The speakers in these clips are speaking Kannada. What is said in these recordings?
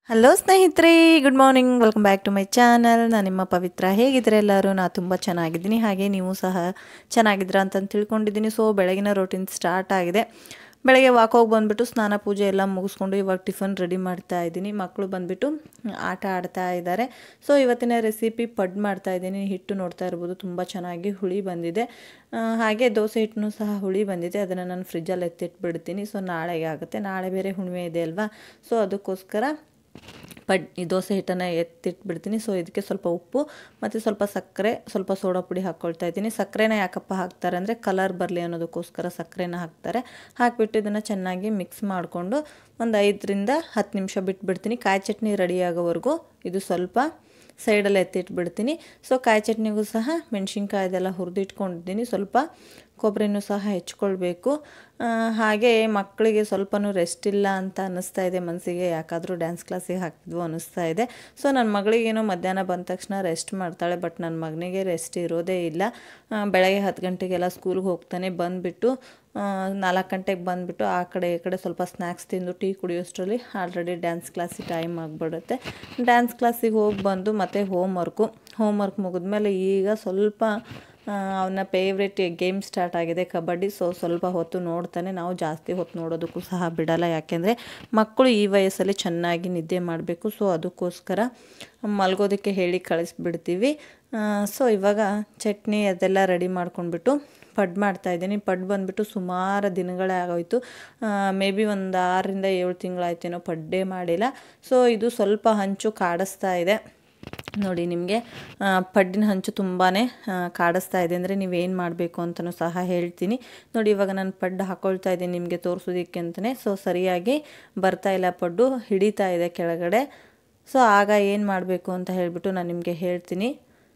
ಹಲೋ ಸ್ನೇಹಿತರೆ good morning welcome back to my channel ನಾನು ನಿಮ್ಮ ಪವಿತ್ರ ಹೇಗಿದ್ರೆ ಎಲ್ಲರೂ ನಾನು ತುಂಬ ಚೆನ್ನಾಗಿದ್ದೀನಿ ಹಾಗೆ ನೀವು ಸಹ ಚೆನ್ನಾಗಿದ್ರ ಅಂತ ತಿಳ್ಕೊಂಡಿದ್ದೀನಿ ಸೊ ಬೆಳಗಿನ ರೋಟೀನ್ ಸ್ಟಾರ್ಟ್ ಆಗಿದೆ ಬೆಳಗ್ಗೆ ವಾಕ್ ಹೋಗಿ ಬಂದುಬಿಟ್ಟು ಸ್ನಾನ ಪೂಜೆ ಎಲ್ಲ ಮುಗಿಸ್ಕೊಂಡು ಇವಾಗ ಟಿಫನ್ ರೆಡಿ ಮಾಡ್ತಾ ಇದ್ದೀನಿ ಮಕ್ಕಳು ಬಂದುಬಿಟ್ಟು ಆಟ ಆಡ್ತಾ ಇದ್ದಾರೆ ಸೊ ಇವತ್ತಿನ ರೆಸಿಪಿ ಪಡ್ ಮಾಡ್ತಾ ಇದ್ದೀನಿ ಹಿಟ್ಟು ನೋಡ್ತಾ ಇರ್ಬೋದು ತುಂಬ ಚೆನ್ನಾಗಿ ಹುಳಿ ಬಂದಿದೆ ಆ, ಹಾಗೆ ದೋಸೆ ಹಿಟ್ಟನ್ನು ಸಹ ಹುಳಿ ಬಂದಿದೆ ಅದನ್ನು ನಾನು ಫ್ರಿಜ್ಜಲ್ಲಿ ಎತ್ತಿಟ್ಬಿಡ್ತೀನಿ ಸೊ ನಾಳೆಗೆ ಆಗುತ್ತೆ ನಾಳೆ ಬೇರೆ ಹುಣ್ಣಿಮೆ ಇದೆ ಅಲ್ವಾ ಸೊ ಅದಕ್ಕೋಸ್ಕರ ಪಡ್ ಈ ದೋಸೆ ಹಿಟ್ಟನ್ನು ಎತ್ತಿಟ್ಬಿಡ್ತೀನಿ ಸೊ ಇದಕ್ಕೆ ಸ್ವಲ್ಪ ಉಪ್ಪು ಮತ್ತು ಸ್ವಲ್ಪ ಸಕ್ಕರೆ ಸ್ವಲ್ಪ ಸೋಡಾ ಪುಡಿ ಹಾಕ್ಕೊಳ್ತಾ ಇದ್ದೀನಿ ಸಕ್ಕರೆನ ಯಾಕಪ್ಪ ಹಾಕ್ತಾರೆ ಅಂದರೆ ಕಲರ್ ಬರಲಿ ಅನ್ನೋದಕ್ಕೋಸ್ಕರ ಸಕ್ಕರೆನ ಹಾಕ್ತಾರೆ ಹಾಕಿಬಿಟ್ಟು ಇದನ್ನು ಚೆನ್ನಾಗಿ ಮಿಕ್ಸ್ ಮಾಡಿಕೊಂಡು ಒಂದು ಐದರಿಂದ ಹತ್ತು ನಿಮಿಷ ಬಿಟ್ಬಿಡ್ತೀನಿ ಕಾಯಿ ಚಟ್ನಿ ರೆಡಿ ಆಗೋವರೆಗೂ ಇದು ಸ್ವಲ್ಪ ಸೈಡಲ್ಲಿ ಎತ್ತಿಟ್ಬಿಡ್ತೀನಿ ಸೊ ಕಾಯಿ ಚಟ್ನಿಗೂ ಸಹ ಮೆಣಸಿನ್ಕಾಯ್ದೆಲ್ಲ ಹುರಿದಿಟ್ಕೊಂಡಿದ್ದೀನಿ ಸ್ವಲ್ಪ ಕೊಬ್ಬರಿನೂ ಸಹ ಹೆಚ್ಕೊಳ್ಬೇಕು ಆ, ಹಾಗೆ ಮಕ್ಕಳಿಗೆ ಸ್ವಲ್ಪನೂ ರೆಸ್ಟ್ ಇಲ್ಲ ಅಂತ ಅನ್ನಿಸ್ತಾ ಇದೆ ಮನಸ್ಸಿಗೆ ಯಾಕಾದರೂ ಡ್ಯಾನ್ಸ್ ಕ್ಲಾಸಿಗೆ ಹಾಕಿದ್ವು ಅನ್ನಿಸ್ತಾ ಇದೆ ಸೊ ನನ್ನ ಮಗಳಿಗೇನೋ ಮಧ್ಯಾಹ್ನ ಬಂದ ತಕ್ಷಣ ರೆಸ್ಟ್ ಮಾಡ್ತಾಳೆ ಬಟ್ ನನ್ನ ಮಗನಿಗೆ ರೆಸ್ಟ್ ಇರೋದೇ ಇಲ್ಲ ಆ, ಬೆಳಗ್ಗೆ ಹತ್ತು ಗಂಟೆಗೆಲ್ಲ ಸ್ಕೂಲ್ಗೆ ಹೋಗ್ತಾನೆ ಬಂದುಬಿಟ್ಟು ನಾಲ್ಕು ಗಂಟೆಗೆ ಬಂದುಬಿಟ್ಟು ಆ ಕಡೆ ಈ ಕಡೆ ಸ್ವಲ್ಪ ಸ್ನ್ಯಾಕ್ಸ್ ತಿಂದು ಟೀ ಕುಡಿಯೋಷ್ಟರಲ್ಲಿ ಆಲ್ರೆಡಿ ಡ್ಯಾನ್ಸ್ ಕ್ಲಾಸಿಗೆ ಟೈಮ್ ಆಗಿಬಿಡುತ್ತೆ ಡ್ಯಾನ್ಸ್ ಕ್ಲಾಸಿಗೆ ಹೋಗಿ ಬಂದು ಮತ್ತು ಹೋಮ್ ವರ್ಕು ಹೋಮ್ ವರ್ಕ್ ಮುಗಿದ್ಮೇಲೆ ಈಗ ಸ್ವಲ್ಪ ಅವನ ಫೇವ್ರೆಟ್ ಗೇಮ್ ಸ್ಟಾರ್ಟ್ ಆಗಿದೆ ಕಬಡ್ಡಿ ಸೊ ಸ್ವಲ್ಪ ಹೊತ್ತು ನೋಡ್ತಾನೆ ನಾವು ಜಾಸ್ತಿ ಹೊತ್ತು ನೋಡೋದಕ್ಕೂ ಸಹ ಬಿಡಲ್ಲ ಯಾಕೆಂದರೆ ಮಕ್ಕಳು ಈ ವಯಸ್ಸಲ್ಲಿ ಚೆನ್ನಾಗಿ ನಿದ್ದೆ ಮಾಡಬೇಕು ಸೊ ಅದಕ್ಕೋಸ್ಕರ ಮಲ್ಗೋದಕ್ಕೆ ಹೇಳಿ ಕಳಿಸ್ಬಿಡ್ತೀವಿ ಸೊ ಇವಾಗ ಚಟ್ನಿ ಅದೆಲ್ಲ ರೆಡಿ ಮಾಡ್ಕೊಂಡ್ಬಿಟ್ಟು ಪಡ್ ಮಾಡ್ತಾ ಇದ್ದೀನಿ ಪಡ್ ಬಂದುಬಿಟ್ಟು ಸುಮಾರು ದಿನಗಳೇ ಆಗೋಯ್ತು ಮೇ ಬಿ ಒಂದು ಆರರಿಂದ ಏಳು ತಿಂಗಳಾಯ್ತೇನೋ ಪಡ್ಡೇ ಮಾಡಿಲ್ಲ ಸೊ ಇದು ಸ್ವಲ್ಪ ಹಂಚು ಕಾಡಿಸ್ತಾ ಇದೆ ನೋಡಿ ನಿಮಗೆ ಪಡ್ಡಿನ ಹಂಚು ತುಂಬಾ ಕಾಡಿಸ್ತಾ ಇದೆ ಅಂದರೆ ನೀವೇನು ಮಾಡಬೇಕು ಅಂತಲೂ ಸಹ ಹೇಳ್ತೀನಿ ನೋಡಿ ಇವಾಗ ನಾನು ಪಡ್ಡು ಹಾಕ್ಕೊಳ್ತಾ ಇದ್ದೀನಿ ನಿಮಗೆ ತೋರಿಸೋದಕ್ಕೆ ಅಂತಲೇ ಸೊ ಸರಿಯಾಗಿ ಬರ್ತಾ ಇಲ್ಲ ಪಡ್ಡು ಹಿಡಿತಾ ಇದೆ ಕೆಳಗಡೆ ಸೊ ಆಗ ಏನು ಮಾಡಬೇಕು ಅಂತ ಹೇಳಿಬಿಟ್ಟು ನಾನು ನಿಮಗೆ ಹೇಳ್ತೀನಿ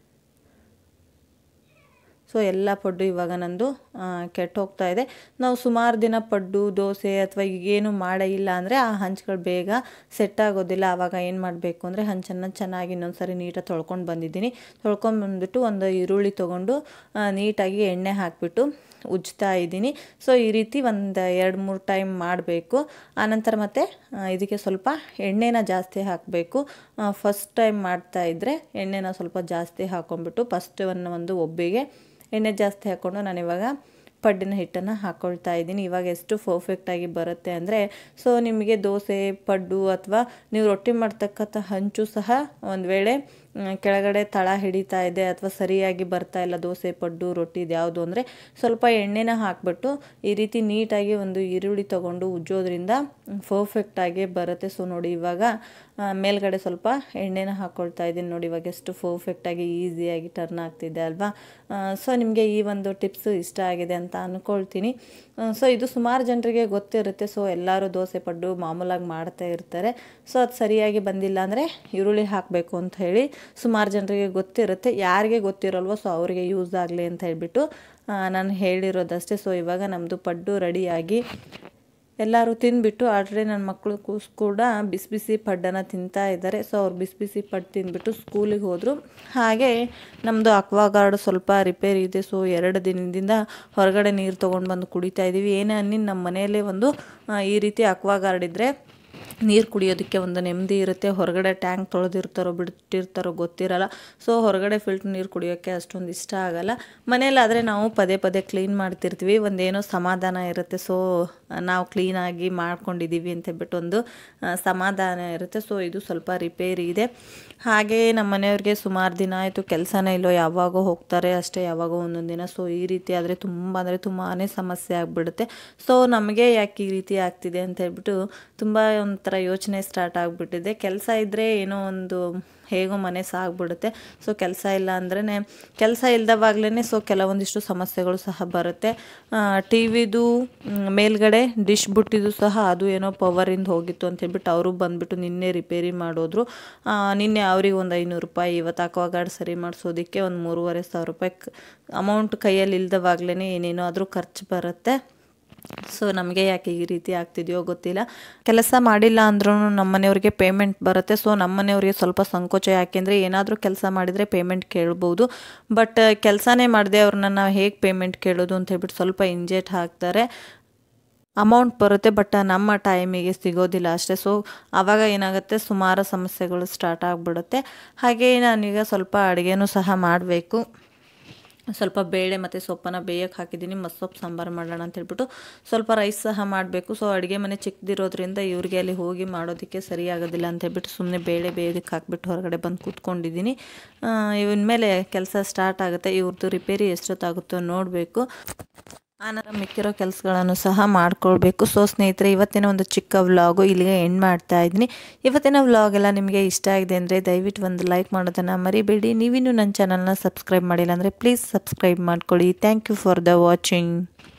ಸೊ ಎಲ್ಲ ಪಡ್ಡು ಇವಾಗ ನಂದು ಕೆಟ್ಟು ಹೋಗ್ತಾ ಇದೆ ನಾವು ಸುಮಾರು ದಿನ ಪಡ್ಡು ದೋಸೆ ಅಥವಾ ಈಗೇನು ಮಾಡೇ ಇಲ್ಲ ಅಂದರೆ ಆ ಹಂಚುಗಳು ಬೇಗ ಸೆಟ್ ಆಗೋದಿಲ್ಲ ಆವಾಗ ಏನು ಮಾಡಬೇಕು ಅಂದರೆ ಹಂಚನ್ನು ಚೆನ್ನಾಗಿ ಇನ್ನೊಂದು ಸರಿ ನೀಟಾಗಿ ತೊಳ್ಕೊಂಡು ಬಂದಿದ್ದೀನಿ ತೊಳ್ಕೊಂಡು ಬಂದುಬಿಟ್ಟು ಒಂದು ಈರುಳ್ಳಿ ತೊಗೊಂಡು ಆ, ನೀಟಾಗಿ ಎಣ್ಣೆ ಹಾಕಿಬಿಟ್ಟು ಉಜ್ತಾ ಇದ್ದೀನಿ ಸೊ ಈ ರೀತಿ ಒಂದು ಎರಡು ಮೂರು ಟೈಮ್ ಮಾಡಬೇಕು ಆನಂತರ ಮತ್ತೆ ಆ, ಇದಕ್ಕೆ ಸ್ವಲ್ಪ ಎಣ್ಣೆನ ಜಾಸ್ತಿ ಹಾಕಬೇಕು ಫಸ್ಟ್ ಟೈಮ್ ಮಾಡ್ತಾ ಇದ್ದರೆ ಎಣ್ಣೆನ ಸ್ವಲ್ಪ ಜಾಸ್ತಿ ಹಾಕ್ಕೊಂಡ್ಬಿಟ್ಟು ಫಸ್ಟ್ ಒಂದು ಒಂದು ಒಬ್ಬಿಗೆ ಎಣ್ಣೆ ಜಾಸ್ತಿ ಹಾಕ್ಕೊಂಡು ನಾನಿವಾಗ ಪಡ್ಡಿನ ಹಿಟ್ಟನ್ನು ಹಾಕ್ಕೊಳ್ತಾ ಇದ್ದೀನಿ ಇವಾಗ ಎಷ್ಟು ಪರ್ಫೆಕ್ಟಾಗಿ ಬರುತ್ತೆ ಅಂದರೆ ಸೊ ನಿಮಗೆ ದೋಸೆ ಪಡ್ಡು ಅಥವಾ ನೀವು ರೊಟ್ಟಿ ಮಾಡ್ತಕ್ಕಂಥ ಹಂಚು ಸಹ ಒಂದು ವೇಳೆ ಮ್, ಕೆಳಗಡೆ ತಳ ಹಿಡಿತಾ ಇದೆ ಅಥವಾ ಸರಿಯಾಗಿ ಬರ್ತಾ ಇಲ್ಲ ದೋಸೆ ಪಡ್ಡು ರೊಟ್ಟಿ ಯಾವುದು ಅಂದರೆ ಸ್ವಲ್ಪ ಎಣ್ಣೆನ ಹಾಕ್ಬಿಟ್ಟು ಈ ರೀತಿ ನೀಟಾಗಿ ಒಂದು ಈರುಳ್ಳಿ ತೊಗೊಂಡು ಉಜ್ಜೋದ್ರಿಂದ ಪರ್ಫೆಕ್ಟಾಗಿ ಬರುತ್ತೆ ಸೊ ನೋಡಿ ಇವಾಗ ಆ, ಮೇಲ್ಗಡೆ ಸ್ವಲ್ಪ ಎಣ್ಣೆನ ಹಾಕ್ಕೊಳ್ತಾ ಇದ್ದೀನಿ ನೋಡಿ ಇವಾಗ ಎಷ್ಟು ಪರ್ಫೆಕ್ಟಾಗಿ ಈಸಿಯಾಗಿ ಟರ್ನ್ ಆಗ್ತಿದೆ ಅಲ್ವಾ ಸೊ ನಿಮಗೆ ಈ ಒಂದು ಟಿಪ್ಸು ಇಷ್ಟ ಆಗಿದೆ ಅಂತ ಅಂದ್ಕೊಳ್ತೀನಿ ಸೊ ಇದು ಸುಮಾರು ಜನರಿಗೆ ಗೊತ್ತಿರುತ್ತೆ ಸೊ ಎಲ್ಲರೂ ದೋಸೆ ಪಡ್ಡು ಮಾಮೂಲಾಗಿ ಮಾಡ್ತಾ ಇರ್ತಾರೆ ಸೊ ಅದು ಸರಿಯಾಗಿ ಬಂದಿಲ್ಲ ಅಂದರೆ ಈರುಳ್ಳಿ ಹಾಕಬೇಕು ಅಂತ ಹೇಳಿ ಸುಮಾರು ಜನರಿಗೆ ಗೊತ್ತಿರುತ್ತೆ ಯಾರಿಗೆ ಗೊತ್ತಿರಲ್ವೋ ಸೊ ಅವರಿಗೆ ಯೂಸ್ ಆಗಲಿ ಅಂತ ಹೇಳ್ಬಿಟ್ಟು ಆ, ನಾನು ಹೇಳಿರೋದಷ್ಟೇ ಸೊ ಇವಾಗ ನಮ್ಮದು ಪಡ್ಡು ರೆಡಿಯಾಗಿ ಎಲ್ಲರೂ ತಿಂದ್ಬಿಟ್ಟು ಆಲ್ರೆಡಿ ನನ್ನ ಮಕ್ಕಳು ಕೂಸ್ ಕೂಡ ಬಿಸಿ ಬಿಸಿ ಪಡ್ಡನ್ನು ತಿಂತಾ ಇದ್ದಾರೆ ಸೊ ಅವ್ರು ಬಿಸಿ ಬಿಸಿ ಪಡ್ಡು ತಿಂದ್ಬಿಟ್ಟು ಸ್ಕೂಲಿಗೆ ಹೋದರು ಹಾಗೆ ನಮ್ಮದು ಅಕ್ವಾಗಾರ್ಡ್ ಸ್ವಲ್ಪ ರಿಪೇರಿ ಇದೆ ಸೊ ಎರಡು ದಿನದಿಂದ ಹೊರಗಡೆ ನೀರು ತೊಗೊಂಡು ಬಂದು ಕುಡಿತಾ ಇದ್ದೀವಿ ಏನೇ ಅನ್ನಿ ನಮ್ಮ ಮನೆಯಲ್ಲೇ ಒಂದು ಆ, ಈ ರೀತಿ ಅಕ್ವಾಗಾರ್ಡ್ ಇದ್ದರೆ ನೀರು ಕುಡಿಯೋದಕ್ಕೆ ಒಂದು ನೆಮ್ಮದಿ ಇರುತ್ತೆ ಹೊರಗಡೆ ಟ್ಯಾಂಕ್ ತೊಳೆದಿರ್ತಾರೋ ಬಿಟ್ಟಿರ್ತಾರೋ ಗೊತ್ತಿರಲ್ಲ ಸೊ ಹೊರಗಡೆ ಫಿಲ್ಟ್ರ್ ನೀರು ಕುಡಿಯೋಕ್ಕೆ ಅಷ್ಟೊಂದು ಇಷ್ಟ ಆಗಲ್ಲ ಮನೇಲಾದರೆ ನಾವು ಪದೇ ಪದೇ ಕ್ಲೀನ್ ಮಾಡ್ತಿರ್ತೀವಿ ಒಂದೇನೋ ಸಮಾಧಾನ ಇರುತ್ತೆ ಸೊ ನಾವು ಕ್ಲೀನಾಗಿ ಮಾಡ್ಕೊಂಡಿದ್ದೀವಿ ಅಂತ ಹೇಳ್ಬಿಟ್ಟು ಒಂದು ಆ, ಸಮಾಧಾನ ಇರುತ್ತೆ ಸೊ ಇದು ಸ್ವಲ್ಪ ರಿಪೇರಿ ಇದೆ ಹಾಗೆ ನಮ್ಮ ಮನೆಯವ್ರಿಗೆ ಸುಮಾರು ದಿನ ಆಯಿತು ಕೆಲಸನೇ ಇಲ್ಲೋ ಯಾವಾಗೋ ಹೋಗ್ತಾರೆ ಅಷ್ಟೇ ಯಾವಾಗೋ ಒಂದೊಂದು ದಿನ ಸೊ ಈ ರೀತಿ ಆದರೆ ತುಂಬ ಅಂದರೆ ತುಂಬಾ ಸಮಸ್ಯೆ ಆಗಿಬಿಡುತ್ತೆ ಸೊ ನಮಗೆ ಯಾಕೆ ಈ ರೀತಿ ಆಗ್ತಿದೆ ಅಂತ ಹೇಳ್ಬಿಟ್ಟು ತುಂಬ ಒಂಥರ ಯೋಚನೆ ಸ್ಟಾರ್ಟ್ ಆಗಿಬಿಟ್ಟಿದೆ ಕೆಲಸ ಇದ್ದರೆ ಏನೋ ಒಂದು ಹೇಗೋ ಮನೆ ಸಾಗ್ಬಿಡುತ್ತೆ ಸೊ ಕೆಲಸ ಇಲ್ಲ ಅಂದ್ರೇ ಕೆಲಸ ಇಲ್ದವಾಗ್ಲೇ ಸೊ ಕೆಲವೊಂದಿಷ್ಟು ಸಮಸ್ಯೆಗಳು ಸಹ ಬರುತ್ತೆ ಟಿ ವಿದು ಮೇಲ್ಗಡೆ ಡಿಶ್ ಬಿಟ್ಟಿದ್ದು ಸಹ ಅದು ಏನೋ ಪವರಿಂದ ಹೋಗಿತ್ತು ಅಂತ ಹೇಳ್ಬಿಟ್ಟು ಅವರು ಬಂದುಬಿಟ್ಟು ನಿನ್ನೆ ರಿಪೇರಿ ಮಾಡೋದ್ರು ಆ, ನಿನ್ನೆ ಅವ್ರಿಗೆ ಒಂದು ಐನೂರು ರೂಪಾಯಿ ಇವತ್ತು ಅಕ್ವಾಗಾರ್ಡ್ ಸರಿ ಮಾಡಿಸೋದಕ್ಕೆ ಒಂದು ಮೂರುವರೆ ಸಾವಿರ ರೂಪಾಯಿ ಅಮೌಂಟ್ ಕೈಯಲ್ಲಿ ಇಲ್ದವಾಗ್ಲೇ ಏನೇನೋ ಆದರೂ ಖರ್ಚು ಬರುತ್ತೆ ಸೊ ನಮಗೆ ಯಾಕೆ ಈ ರೀತಿ ಆಗ್ತಿದೆಯೋ ಗೊತ್ತಿಲ್ಲ ಕೆಲಸ ಮಾಡಿಲ್ಲ ಅಂದ್ರೂ ನಮ್ಮ ಮನೆಯವ್ರಿಗೆ ಪೇಮೆಂಟ್ ಬರುತ್ತೆ ಸೊ ನಮ್ಮ ಮನೆಯವ್ರಿಗೆ ಸ್ವಲ್ಪ ಸಂಕೋಚ ಯಾಕೆಂದರೆ ಏನಾದರೂ ಕೆಲಸ ಮಾಡಿದರೆ ಪೇಮೆಂಟ್ ಕೇಳ್ಬೋದು ಬಟ್ ಕೆಲಸನೇ ಮಾಡದೆ ಅವ್ರನ್ನ ನಾವು ಹೇಗೆ ಪೇಮೆಂಟ್ ಕೇಳೋದು ಅಂತ ಹೇಳ್ಬಿಟ್ಟು ಸ್ವಲ್ಪ ಇಂಜೆಟ್ ಹಾಕ್ತಾರೆ ಅಮೌಂಟ್ ಬರುತ್ತೆ ಬಟ್ ನಮ್ಮ ಟೈಮಿಗೆ ಸಿಗೋದಿಲ್ಲ ಅಷ್ಟೇ ಸೊ ಆವಾಗ ಏನಾಗುತ್ತೆ ಸುಮಾರು ಸಮಸ್ಯೆಗಳು ಸ್ಟಾರ್ಟ್ ಆಗಿಬಿಡುತ್ತೆ ಹಾಗೆ ನಾನೀಗ ಸ್ವಲ್ಪ ಅಡುಗೆನೂ ಸಹ ಮಾಡಬೇಕು ಸ್ವಲ್ಪ ಬೇಳೆ ಮತ್ತು ಸೊಪ್ಪನ್ನು ಬೇಯಕ್ಕೆ ಹಾಕಿದ್ದೀನಿ ಮಸ್ಸೊಪ್ಪು ಸಾಂಬಾರು ಮಾಡೋಣ ಅಂತ ಹೇಳ್ಬಿಟ್ಟು ಸ್ವಲ್ಪ ರೈಸ್ ಸಹ ಮಾಡಬೇಕು ಸೊ ಅಡುಗೆ ಮನೆ ಚಿಕ್ಕದಿರೋದ್ರಿಂದ ಇವ್ರಿಗೆ ಅಲ್ಲಿ ಹೋಗಿ ಮಾಡೋದಕ್ಕೆ ಸರಿ ಆಗೋದಿಲ್ಲ ಅಂತ ಹೇಳ್ಬಿಟ್ಟು ಸುಮ್ಮನೆ ಬೇಳೆ ಬೇಯೋದಕ್ಕೆ ಹಾಕ್ಬಿಟ್ಟು ಹೊರಗಡೆ ಬಂದು ಕೂತ್ಕೊಂಡಿದ್ದೀನಿ ಇವನ ಮೇಲೆ ಕೆಲಸ ಸ್ಟಾರ್ಟ್ ಆಗುತ್ತೆ ಇವ್ರದ್ದು ರಿಪೇರಿ ಎಷ್ಟೊತ್ತಾಗುತ್ತೋ ನೋಡಬೇಕು ಆನಂತರ ಮಿಕ್ಕಿರೋ ಕೆಲಸಗಳನ್ನು ಸಹ ಮಾಡ್ಕೊಳ್ಬೇಕು ಸೊ ಸ್ನೇಹಿತರೆ ಇವತ್ತಿನ ಒಂದು ಚಿಕ್ಕ ವ್ಲಾಗು ಇಲ್ಲಿಗೆ ಎಂಡ್ ಮಾಡ್ತಾ ಇದ್ದೀನಿ ಇವತ್ತಿನ ವ್ಲಾಗ್ ಎಲ್ಲ ನಿಮಗೆ ಇಷ್ಟ ಆಗಿದೆ ಅಂದರೆ ದಯವಿಟ್ಟು ಒಂದು ಲೈಕ್ ಮಾಡೋದನ್ನು ಮರಿಬೇಡಿ ನೀವಿನ್ನೂ ನನ್ನ ಚಾನಲ್ನ ಸಬ್ಸ್ಕ್ರೈಬ್ ಮಾಡಿಲ್ಲ ಅಂದರೆ ಪ್ಲೀಸ್ ಸಬ್ಸ್ಕ್ರೈಬ್ ಮಾಡ್ಕೊಳ್ಳಿ thank you for the watching